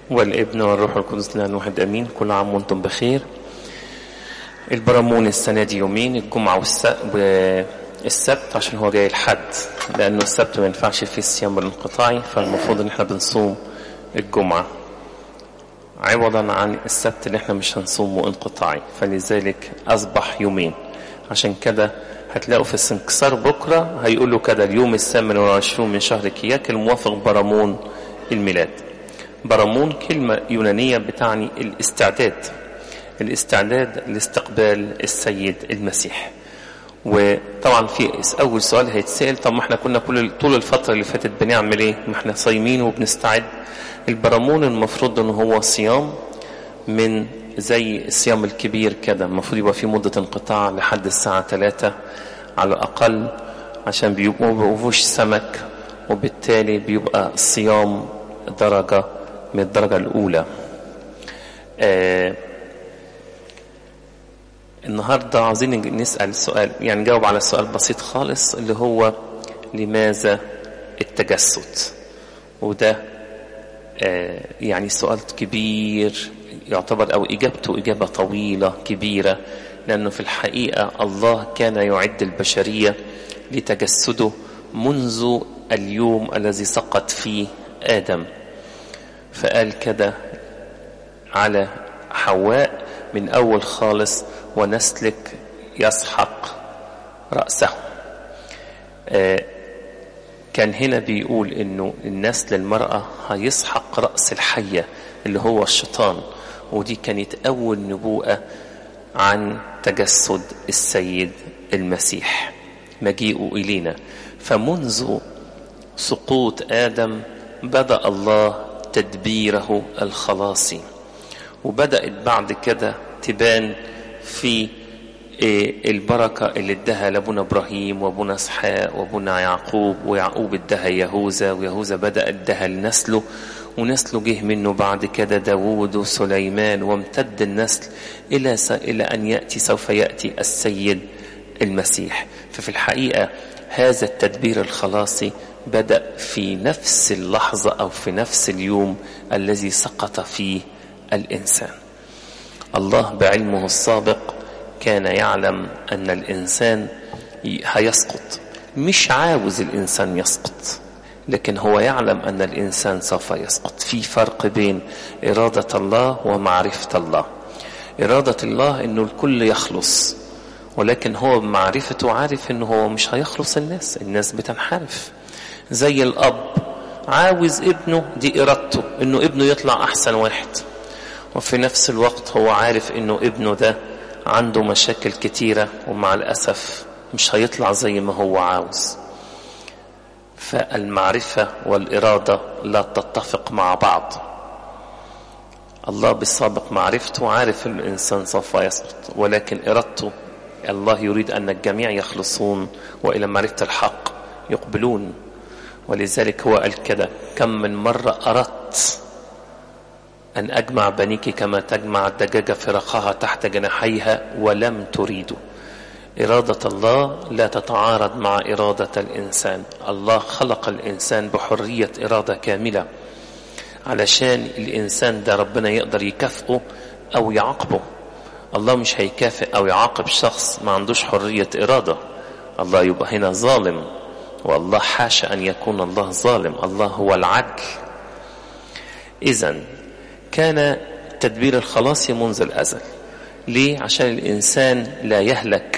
والابن والروح القدس الآن واحد أمين كل عام وانتم بخير البرامون السنة دي يومين الجمعة والسبت عشان هو جاي الحد لأنه السبت ما ينفعش فيه الصيام الانقطاعي فالمفروض إن احنا بنصوم الجمعة عوضا عن السبت اللي احنا مش هنصومه انقطاعي فلذلك أصبح يومين عشان كده هتلاقوا في السنكسار بكرة هيقولوا كده اليوم الثامن والعشرون من شهر كياك الموافق برامون الميلاد برامون كلمة يونانية بتعني الاستعداد الاستعداد لاستقبال السيد المسيح وطبعا في اول سؤال هيتسال طب ما احنا كنا كل طول الفتره اللي فاتت بنعمل ايه ما احنا صايمين وبنستعد البرامون المفروض ان هو صيام من زي الصيام الكبير كده المفروض يبقى في مده انقطاع لحد الساعه 3 على الاقل عشان بيبقوا ما بيوقفوش سمك وبالتالي بيبقى الصيام درجه من الدرجه الاولى آه النهاردة عاوزين نسأل سؤال يعني نجاوب على سؤال بسيط خالص اللي هو لماذا التجسد وده آه يعني سؤال كبير يعتبر أو إجابته إجابة طويلة كبيرة لأنه في الحقيقة الله كان يعد البشرية لتجسده منذ اليوم الذي سقط فيه آدم فقال كده على حواء من أول خالص ونسلك يسحق رأسه آه كان هنا بيقول انه النسل المرأة هيسحق رأس الحية اللي هو الشيطان ودي كانت أول نبوءة عن تجسد السيد المسيح مجيئه إلينا فمنذ سقوط آدم بدأ الله تدبيره الخلاصي وبدأت بعد كده تبان في البركة اللي ادها لابونا إبراهيم وابونا إسحاق وابونا يعقوب ويعقوب ادها يهوذا ويهوذا بدأ ادها لنسله ونسله جه منه بعد كده داوود وسليمان وامتد النسل إلى إلى أن يأتي سوف يأتي السيد المسيح ففي الحقيقة هذا التدبير الخلاصي بدأ في نفس اللحظة أو في نفس اليوم الذي سقط فيه الإنسان الله بعلمه السابق كان يعلم أن الإنسان هيسقط مش عاوز الإنسان يسقط لكن هو يعلم أن الإنسان سوف يسقط في فرق بين إرادة الله ومعرفة الله إرادة الله أنه الكل يخلص ولكن هو بمعرفته عارف أنه هو مش هيخلص الناس الناس بتنحرف زي الأب عاوز ابنه دي إرادته أنه ابنه يطلع أحسن واحد وفي نفس الوقت هو عارف انه ابنه ده عنده مشاكل كتيرة ومع الأسف مش هيطلع زي ما هو عاوز فالمعرفة والإرادة لا تتفق مع بعض الله بالسابق معرفته عارف ان الإنسان سوف يسقط ولكن إرادته الله يريد أن الجميع يخلصون وإلى معرفة الحق يقبلون ولذلك هو قال كده كم من مرة أردت أن أجمع بنيك كما تجمع الدجاجة فرقها تحت جناحيها ولم تريدوا إرادة الله لا تتعارض مع إرادة الإنسان الله خلق الإنسان بحرية إرادة كاملة علشان الإنسان ده ربنا يقدر يكافئه أو يعاقبه الله مش هيكافئ أو يعاقب شخص ما عندوش حرية إرادة الله يبقى هنا ظالم والله حاشا أن يكون الله ظالم الله هو العدل إذا كان تدبير الخلاص منذ الأزل ليه؟ عشان الإنسان لا يهلك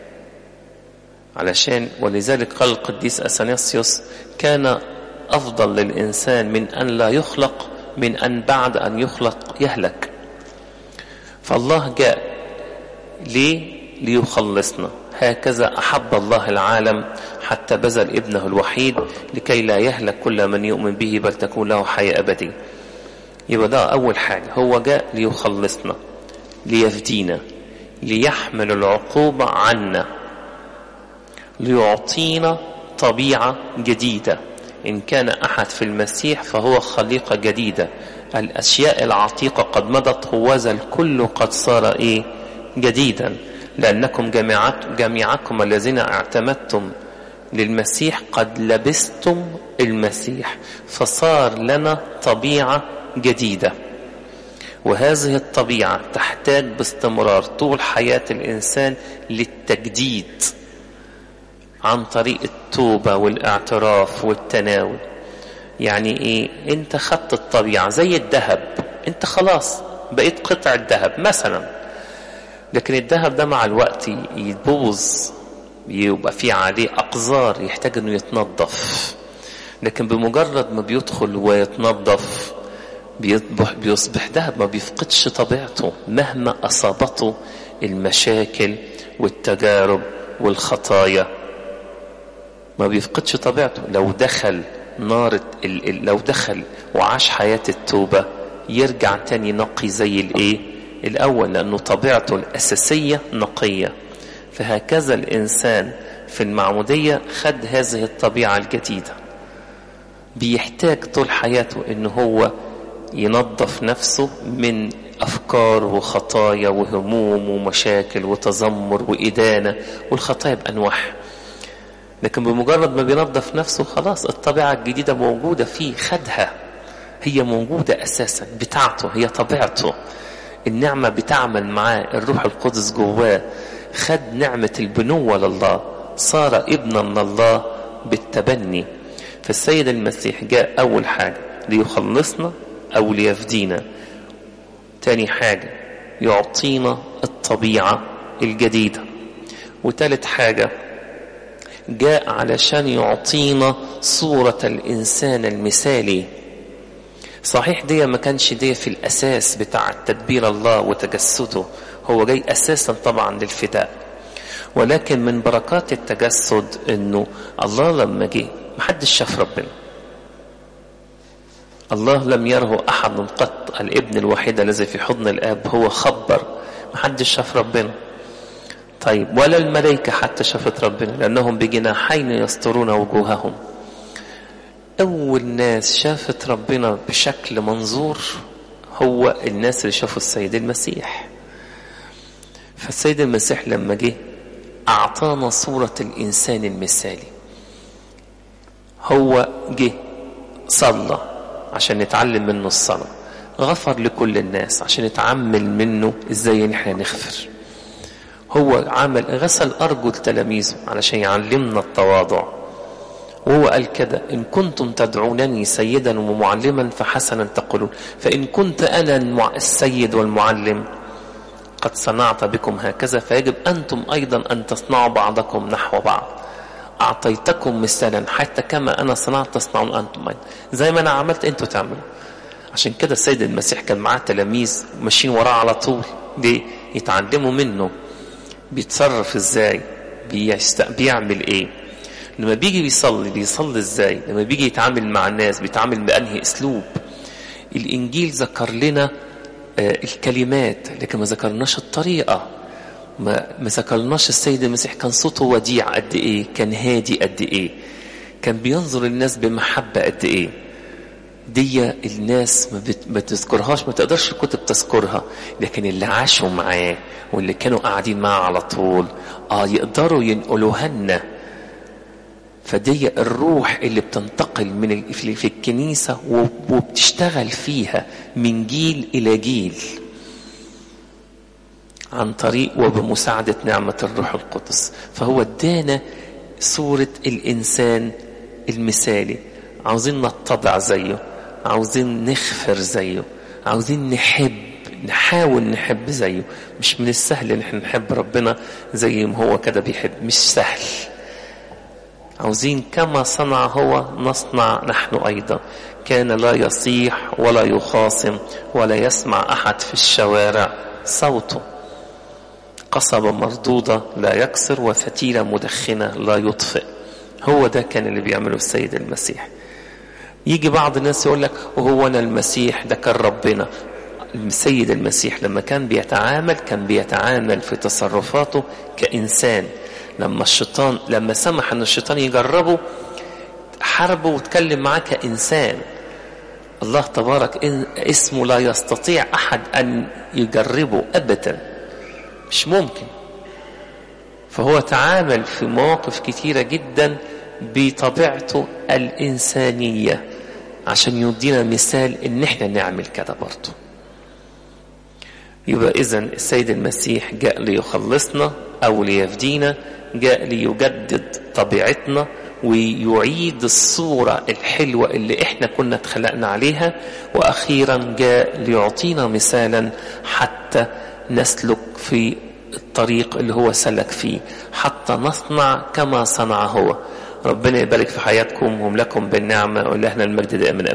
علشان ولذلك قال القديس أثناسيوس كان أفضل للإنسان من أن لا يخلق من أن بعد أن يخلق يهلك فالله جاء ليه؟ ليخلصنا هكذا أحب الله العالم حتى بذل ابنه الوحيد لكي لا يهلك كل من يؤمن به بل تكون له حياة أبدية يبقى ده أول حاجة هو جاء ليخلصنا ليفدينا ليحمل العقوبة عنا ليعطينا طبيعة جديدة إن كان أحد في المسيح فهو خليقة جديدة الأشياء العتيقة قد مضت هوذا الكل قد صار إيه جديدا لأنكم جميعكم الذين اعتمدتم للمسيح قد لبستم المسيح فصار لنا طبيعة جديدة وهذه الطبيعة تحتاج باستمرار طول حياة الإنسان للتجديد عن طريق التوبة والاعتراف والتناول يعني ايه انت خدت الطبيعة زي الذهب انت خلاص بقيت قطع الذهب مثلا لكن الذهب ده مع الوقت يبوظ يبقى فيه عليه أقذار يحتاج انه يتنظف لكن بمجرد ما بيدخل ويتنظف بيصبح, بيصبح ذهب ما بيفقدش طبيعته مهما أصابته المشاكل والتجارب والخطايا ما بيفقدش طبيعته لو دخل نار لو دخل وعاش حياة التوبة يرجع تاني نقي زي الايه الأول لأنه طبيعته الأساسية نقية فهكذا الإنسان في المعمودية خد هذه الطبيعة الجديدة بيحتاج طول حياته إن هو ينظف نفسه من أفكار وخطايا وهموم ومشاكل وتذمر وإدانة والخطايا بأنواعها لكن بمجرد ما بينظف نفسه خلاص الطبيعة الجديدة موجودة فيه خدها هي موجودة أساسا بتاعته هي طبيعته النعمة بتعمل معاه الروح القدس جواه خد نعمة البنوة لله صار ابنا لله بالتبني فالسيد المسيح جاء أول حاجة ليخلصنا أو ليفدينا تاني حاجة يعطينا الطبيعة الجديدة وتالت حاجة جاء علشان يعطينا صورة الإنسان المثالي صحيح دي ما كانش دي في الأساس بتاع تدبير الله وتجسده هو جاي أساسا طبعا للفداء ولكن من بركات التجسد انه الله لما جه محدش شاف ربنا الله لم يره احد قط الابن الوحيد الذي في حضن الاب هو خبر محدش شاف ربنا طيب ولا الملائكة حتى شافت ربنا لأنهم بجناحين يسترون وجوههم أول ناس شافت ربنا بشكل منظور هو الناس اللي شافوا السيد المسيح فالسيد المسيح لما جه أعطانا صورة الإنسان المثالي هو جه صلى عشان نتعلم منه الصلاة غفر لكل الناس عشان نتعمل منه ازاي نحن نغفر هو عمل غسل أرجل تلاميذه علشان يعلمنا التواضع وهو قال كده إن كنتم تدعونني سيدا ومعلما فحسنا تقولون فإن كنت أنا السيد والمعلم قد صنعت بكم هكذا فيجب أنتم أيضا أن تصنعوا بعضكم نحو بعض أعطيتكم مثالا حتى كما أنا صنعت تصنعون أنتم أيضا زي ما أنا عملت أنتوا تعملوا عشان كده السيد المسيح كان معاه تلاميذ ماشيين وراه على طول ليه يتعلموا منه بيتصرف ازاي بيست... بيعمل ايه لما بيجي بيصلي بيصلي ازاي لما بيجي يتعامل مع الناس بيتعامل بأنهي اسلوب الانجيل ذكر لنا الكلمات لكن ما ذكرناش الطريقة ما, ما ذكرناش السيد المسيح كان صوته وديع قد ايه كان هادي قد ايه كان بينظر الناس بمحبة قد ايه دي الناس ما, بت... ما تذكرهاش ما تقدرش الكتب تذكرها لكن اللي عاشوا معاه واللي كانوا قاعدين معاه على طول اه يقدروا ينقلوها لنا فدي الروح اللي بتنتقل من في الكنيسة وبتشتغل فيها من جيل إلى جيل عن طريق وبمساعدة نعمة الروح القدس فهو ادانا صورة الإنسان المثالي عاوزين نتضع زيه عاوزين نغفر زيه عاوزين نحب نحاول نحب زيه مش من السهل ان احنا نحب ربنا زي ما هو كده بيحب مش سهل عاوزين كما صنع هو نصنع نحن أيضا كان لا يصيح ولا يخاصم ولا يسمع أحد في الشوارع صوته قصبة مردودة لا يكسر وفتيلة مدخنة لا يطفئ هو ده كان اللي بيعمله السيد المسيح يجي بعض الناس يقول لك وهو أنا المسيح ده كان ربنا السيد المسيح لما كان بيتعامل كان بيتعامل في تصرفاته كإنسان لما الشيطان لما سمح ان الشيطان يجربه حاربه واتكلم معاه كإنسان الله تبارك إن اسمه لا يستطيع أحد أن يجربه أبدا مش ممكن فهو تعامل في مواقف كثيرة جدا بطبيعته الإنسانية عشان يدينا مثال ان احنا نعمل كده برضه يبقى اذا السيد المسيح جاء ليخلصنا او ليفدينا جاء ليجدد طبيعتنا ويعيد الصورة الحلوة اللي احنا كنا اتخلقنا عليها واخيرا جاء ليعطينا مثالا حتى نسلك في الطريق اللي هو سلك فيه حتى نصنع كما صنع هو ربنا يبارك في حياتكم وملكم بالنعمة ولهنا المجد دائما